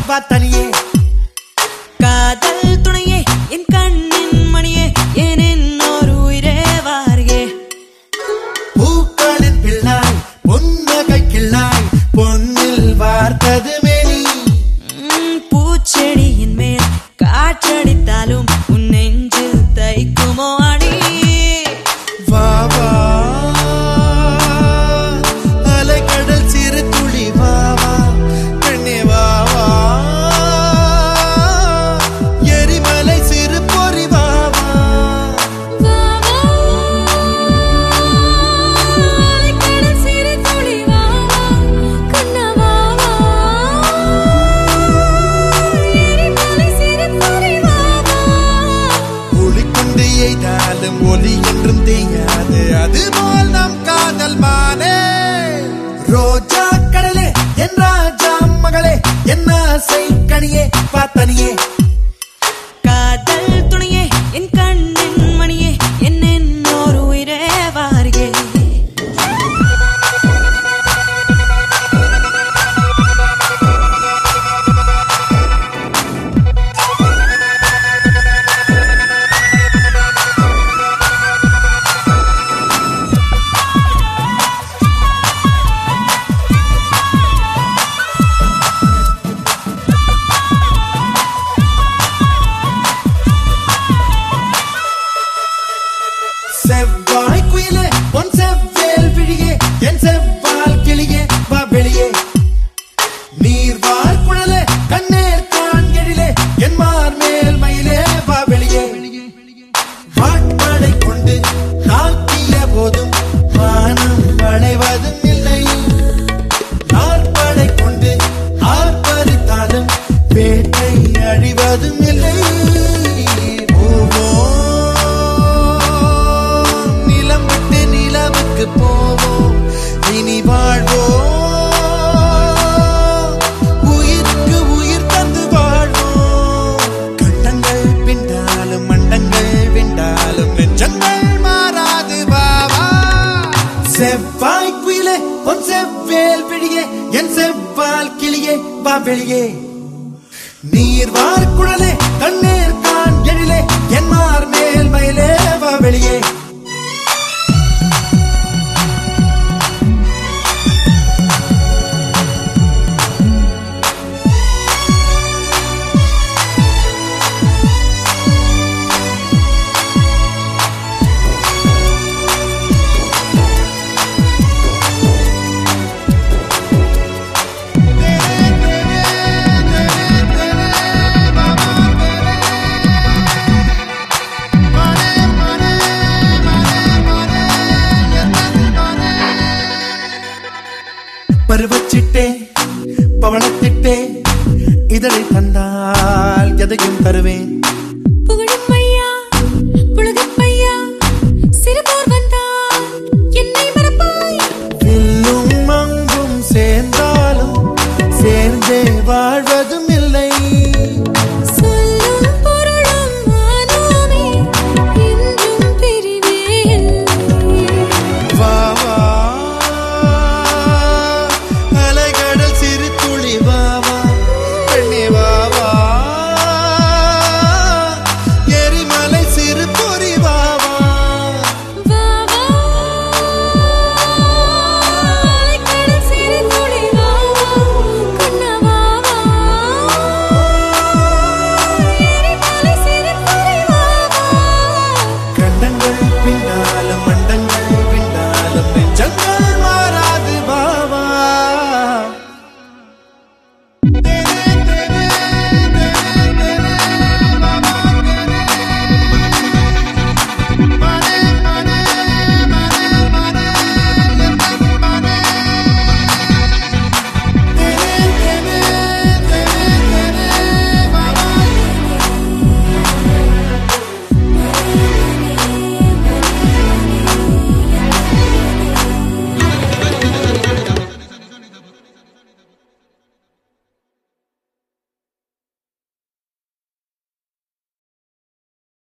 வா தனியே காதல் துணையே என் கண்ணின் மணியே என் இன்னொரு உயிரே வாரியே பூக்களின் பிள்ளாய் பொன்னகை கிள்ளாய் பொன்னில் வார்த்தது மேனி ம், பூச்செடியின் மேல் காற்றடித்தாலும் உன் நெஞ்சில் தைக்குமோ அடி வா வா அலைக்கடல் சிறு துளி வா வா கண்ணே வா வா எரிமலை சிறு பொறி வா வா ஒளி கொண்டு எய்தாலும் ஒலி என்றும் தேயாது அதுபோல் நம் காதல் மானே ரோஜா கடலே என் ராஜா மகளே என்ன ஆசை கனியே பார்த்தனியே காதல் துணையே என் கண்ணின் மணியே என் இன்னொரு உயிரே வாரியே செவ்வாய் குயிலே பொன் செவ்வேல் விழியே என் செவ்வால் கிளியே வா வெளியே நீர் வார் குழலே கண்ணேர் காண்கெழிலே என் மார் மேல் மயிலே வா வெளியே வாட்படை கொண்டு தாக்கிய போதும் வானம் வளைவதும் இல்லை நாற்படை கொண்டு ஆர்ப்பரித்தாலும் வேட்டை அழிவதும் இல்லை போவோம் நிலம் விட்டு நிலவுக்கு போவோம் இனி வாழ்வோம் உயிருக்கு உயிர் தந்து வாழ்வோம் கண்டங்கள் பிண்டாலும் மண்டங்கள் விண்டாலும் நெஞ்சங்கள் மாறாது பாவா செவ்வாய் குயிலே பொன் செவ்வேல் விழியே என் செவ்வால் கிளியே வா வெளியே நீர் வார் குழலே கண்ணீர் கான் எழிலே என் மார் மேல் மயிலே வா வெளியே பருவச்சிட்டே பவளத்திட்டே இதழை தந்தால் எதையும் தருவேன் புகழும் ஐயா, புலகப் ஐயா, சிறுபோர் வந்தால் என்னை மறப்பாய். வில்லும் அங்கும் சேர்ந்தாலும் சேர்ந்தே வாழ்வதும்